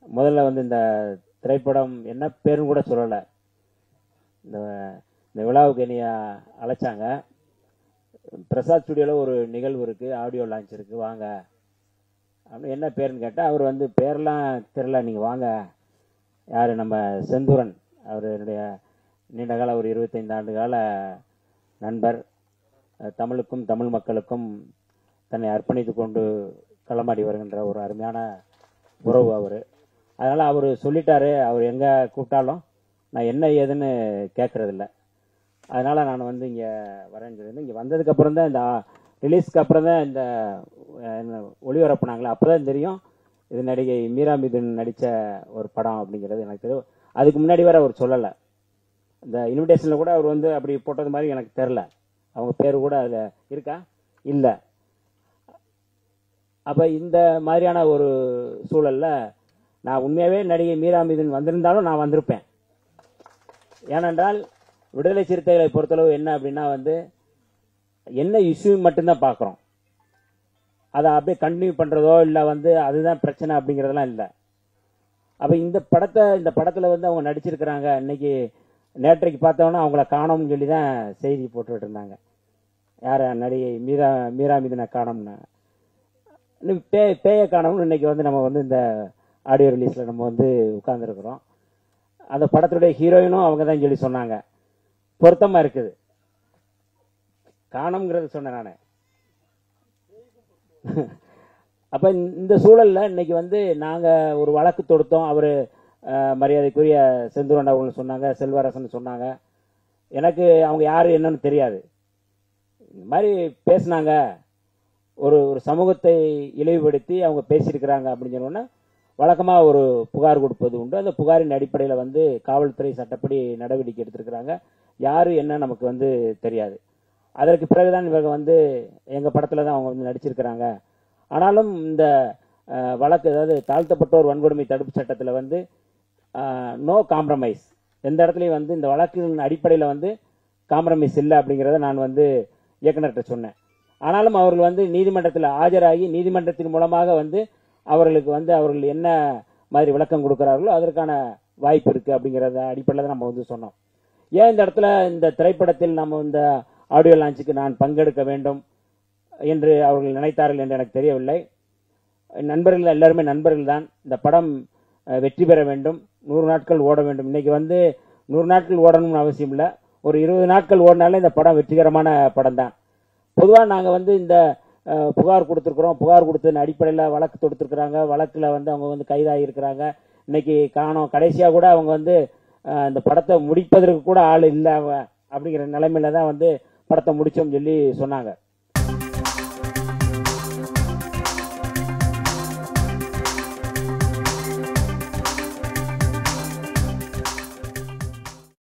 முதல்ல வந்து இந்த திரைப்படம் என்ன பேருன்னு கூட சொல்லலை இந்த இந்த விழாவுக்கு என்னைய அழைச்சாங்க பிரசாத் ஸ்டுடியோவில் ஒரு நிகழ்வு இருக்குது ஆடியோ லான்ச் இருக்குது வாங்க அப்படின்னு என்ன பேருன்னு கேட்டால் அவர் வந்து பேர்லாம் தெரில நீங்கள் வாங்க யார் நம்ம செந்தூரன் அவர் என்னுடைய நீண்ட கால ஒரு இருபத்தைந்து ஆண்டு கால நண்பர் அஹ் தமிழுக்கும் தமிழ் மக்களுக்கும் தன்னை அர்ப்பணித்து கொண்டு களமாடி வருகின்ற ஒரு அருமையான உறவு அவர் அதனால் அவர் சொல்லிட்டாரு அவர் எங்கே கூப்பிட்டாலும் நான் என்ன ஏதுன்னு கேட்கறதில்ல அதனால் நான் வந்து இங்கே வரேன்னு சொல்லி இங்கே வந்ததுக்கப்புறம் தான் இந்த ரிலீஸ்க்கு அப்புறம் தான் இந்த அஹ், என்ன, ஒளிபரப்புனாங்களே அப்போ தான் தெரியும் இது நடிகை மீரா மிதுன் நடித்த ஒரு படம் அப்படிங்கிறது எனக்கு தெரியும் அதுக்கு முன்னாடி வரை அவர் சொல்லலை இந்த இன்விடேஷனில் கூட அவர் வந்து அப்படி போட்டது மாதிரி எனக்கு தெரில அவங்க பேர் கூட அதில் இருக்கா இல்லை அப்போ இந்த மாதிரியான ஒரு சூழல்ல நான் உண்மையாகவே நடிகை மீரா மிதுன் வந்திருந்தாலும் நான் வந்திருப்பேன் ஏனென்றால் விடுதலை சிறுத்தைகளை பொறுத்தளவு என்ன அப்படின்னா வந்து என்ன இஷ்யூ மட்டும்தான் பார்க்குறோம் அதை அப்படியே கண்டினியூ பண்ணுறதோ இல்லை வந்து அதுதான் பிரச்சனை அப்படிங்கிறதெல்லாம் இல்லை அப்போ இந்த படத்தை இந்த படத்தில் வந்து அவங்க நடிச்சிருக்கிறாங்க இன்னைக்கு நேற்றைக்கு பார்த்தோன்னா அவங்கள காணோம்னு சொல்லி தான் செய்தி போட்டுட்டு இருந்தாங்க யார் நடிகை மீரா மீரா மீதினை காணோம்னு இன்னும் பே பேயை காணோம்னு இன்னைக்கு வந்து நம்ம வந்து இந்த ஆடியோ ரிலீஸில் நம்ம வந்து உட்கார்ந்துருக்குறோம் அந்த படத்துடைய ஹீரோயினும் அவங்க தான் சொல்லி சொன்னாங்க பொருத்தமாக இருக்குது காணோங்கிறது சொன்னேன் நான் அப்ப இந்த சூழல்ல இன்னைக்கு வந்து நாங்க ஒரு வழக்கு தொடுத்தோம் அவரு அஹ், மரியாதைக்குரிய செந்தூரன் அவர்கள் சொன்னாங்க செல்வரசன் சொன்னாங்க எனக்கு அவங்க யாரு என்னன்னு தெரியாது இந்த மாதிரி பேசினாங்க ஒரு ஒரு சமூகத்தை இழிவுபடுத்தி அவங்க பேசியிருக்கிறாங்க அப்படின்னு சொன்னோன்னா வழக்கமாக ஒரு புகார் கொடுப்பது உண்டு அந்த புகாரின் அடிப்படையில் வந்து காவல்துறை சட்டப்படி நடவடிக்கை எடுத்திருக்கிறாங்க யாரு என்ன நமக்கு வந்து தெரியாது அதற்கு பிறகுதான் இவங்க வந்து எங்கள் படத்தில் தான் அவங்க வந்து நடிச்சிருக்கிறாங்க ஆனாலும் இந்த அஹ், வழக்கு அதாவது தாழ்த்தப்பட்டோர் வன்கொடுமை தடுப்பு சட்டத்தில் வந்து நோ காம்ப்ரமைஸ் எந்த இடத்துலையும் வந்து இந்த வழக்கின் அடிப்படையில் வந்து காம்ப்ரமைஸ் இல்லை அப்படிங்கிறத நான் வந்து இயக்குனர்கிட்ட சொன்னேன் ஆனாலும் அவர்கள் வந்து நீதிமன்றத்தில் ஆஜராகி நீதிமன்றத்தின் மூலமாக வந்து அவர்களுக்கு வந்து அவர்கள் என்ன மாதிரி விளக்கம் கொடுக்கிறார்களோ அதற்கான வாய்ப்பு இருக்கு அப்படிங்கிறத அடிப்படையில் தான் நம்ம வந்து சொன்னோம் ஏன் இந்த இடத்துல இந்த திரைப்படத்தில் நம்ம இந்த ஆடியோ லான்ச்சுக்கு நான் பங்கெடுக்க வேண்டும் என்று அவர்கள் நினைத்தார்கள் என்று எனக்கு தெரியவில்லை நண்பர்கள் எல்லாருமே நண்பர்கள் தான் இந்த படம் அஹ், வெற்றி பெற வேண்டும் நூறு நாட்கள் ஓட வேண்டும் இன்னைக்கு வந்து நூறு நாட்கள் ஓடணும்னு அவசியம் இல்லை ஒரு இருபது நாட்கள் ஓடினாலே இந்த படம் வெற்றிகரமான படம் தான் பொதுவாக நாங்கள் வந்து இந்த அஹ், புகார் கொடுத்துருக்குறோம் புகார் கொடுத்ததன் அடிப்படையில் வழக்கு தொடுத்துருக்குறாங்க வழக்கில் வந்து அவங்க வந்து கைதாகி இருக்கிறாங்க இன்னைக்கு காணோம் கடைசியாக கூட அவங்க வந்து அஹ், இந்த படத்தை முடிப்பதற்கு கூட ஆள் இல்லை அவ- அப்படிங்கிற நிலைமையில தான் வந்து படத்தை முடிச்சோம்னு சொல்லி சொன்னாங்க